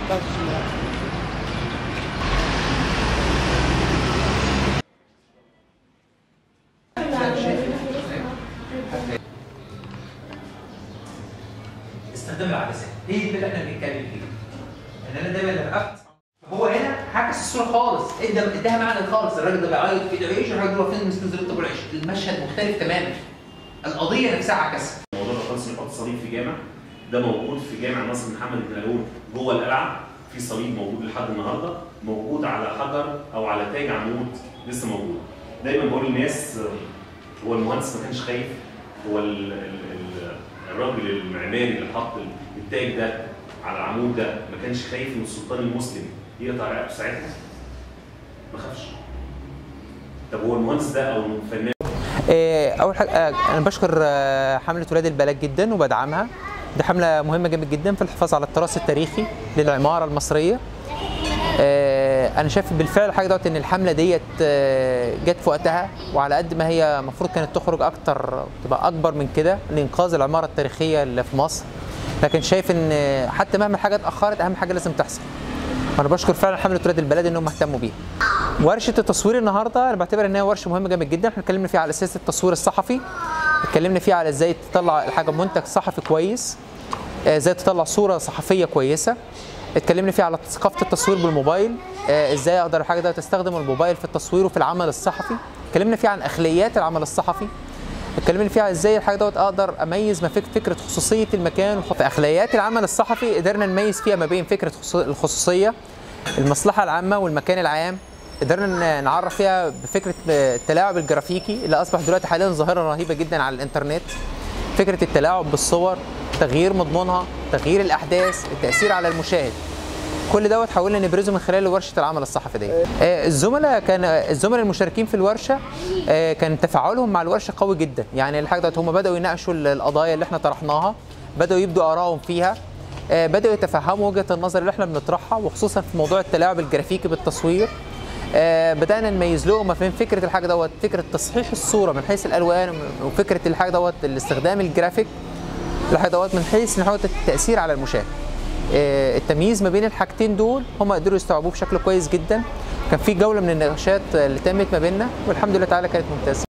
بسم الله استخدام العدسات هي دي اللي احنا بنتكلم فيها ان انا دايما لما أفت هو هنا عكس الصوره خالص ادى اداها معنى خالص الراجل ده بيعيط في ده عيش الراجل هو فين مستنزل طب العيش المشهد مختلف تماما القضيه نفسها عكسها موضوع الخالص يحط صليب في جامع ده موجود في جامع ناصر محمد بن علول جوه القلعه في صليب موجود لحد النهارده موجود على حجر او على تاج عمود لسه موجود دايما بقول للناس آه، هو المهندس ما كانش خايف هو ال ال ال الراجل المعماري اللي حط التاج ده على العمود ده ما كانش خايف ان السلطان المسلم يقطع رقبته ساعتها ما خافش طب هو المهندس ده او الفنان آه، اول حاجه آه، انا بشكر آه، حمله ولاد البلد جدا وبدعمها دي حمله مهمه جامد جدا في الحفاظ على التراث التاريخي للعماره المصريه آه، انا شايف بالفعل حاجه دوت ان الحمله ديت آه، جت في وقتها وعلى قد ما هي المفروض كانت تخرج اكتر تبقى اكبر من كده لانقاذ العماره التاريخيه اللي في مصر لكن شايف ان آه، حتى مهما الحاجه اتاخرت اهم حاجه لازم تحصل وانا بشكر فعلا حمله ولاد البلد انهم اهتموا بيها ورشه التصوير النهارده انا بعتبر ان هي ورشه مهمه جامد جدا احنا اتكلمنا فيها على اساس التصوير الصحفي اتكلمنا فيها على ازاي تطلع الحاجه منتج صحفي كويس آه، ازاي تطلع صوره صحفيه كويسه اتكلمنا فيها على ثقافه التصوير بالموبايل آه، ازاي اقدر الحاجه ده تستخدم الموبايل في التصوير وفي العمل الصحفي اتكلمنا فيها عن اخلاقيات العمل الصحفي اتكلمنا فيها ازاي الحاجه دوت اقدر اميز ما فك- فكره خصوصيه المكان وخ- في اخلاقيات العمل الصحفي قدرنا نميز فيها ما بين فكره خصو- الخصوصيه المصلحه العامه والمكان العام قدرنا ن- نعرف فيها بفكره التلاعب الجرافيكي اللي اصبح دلوقتي حاليا ظاهره رهيبه جدا على الانترنت فكره التلاعب بالصور تغيير مضمونها تغيير الاحداث التاثير على المشاهد كل دوت حاولنا نبرزه من خلال ورشه العمل الصحفي دي آه، الزملاء كان الزملاء المشاركين في الورشه آه، كان تفاعلهم مع الورشه قوي جدا يعني الحاجه دوت هم بداوا يناقشوا ال- القضايا اللي احنا طرحناها بداوا يبدوا ارائهم فيها آه، بداوا يتفهموا وجهه النظر اللي احنا بنطرحها وخصوصا في موضوع التلاعب الجرافيكي بالتصوير آه، بدانا نميز لهم ما بين فكره الحاجه دوت فكره تصحيح الصوره من حيث الالوان وفكره الحاجه دوت الاستخدام الجرافيك الحاجه دوت من حيث نحو التاثير على المشاهد آه، التمييز ما بين الحاجتين دول هم قدروا يستوعبوه بشكل كويس جدا كان في جوله من النقاشات اللي تمت ما بيننا والحمد لله تعالى كانت ممتازه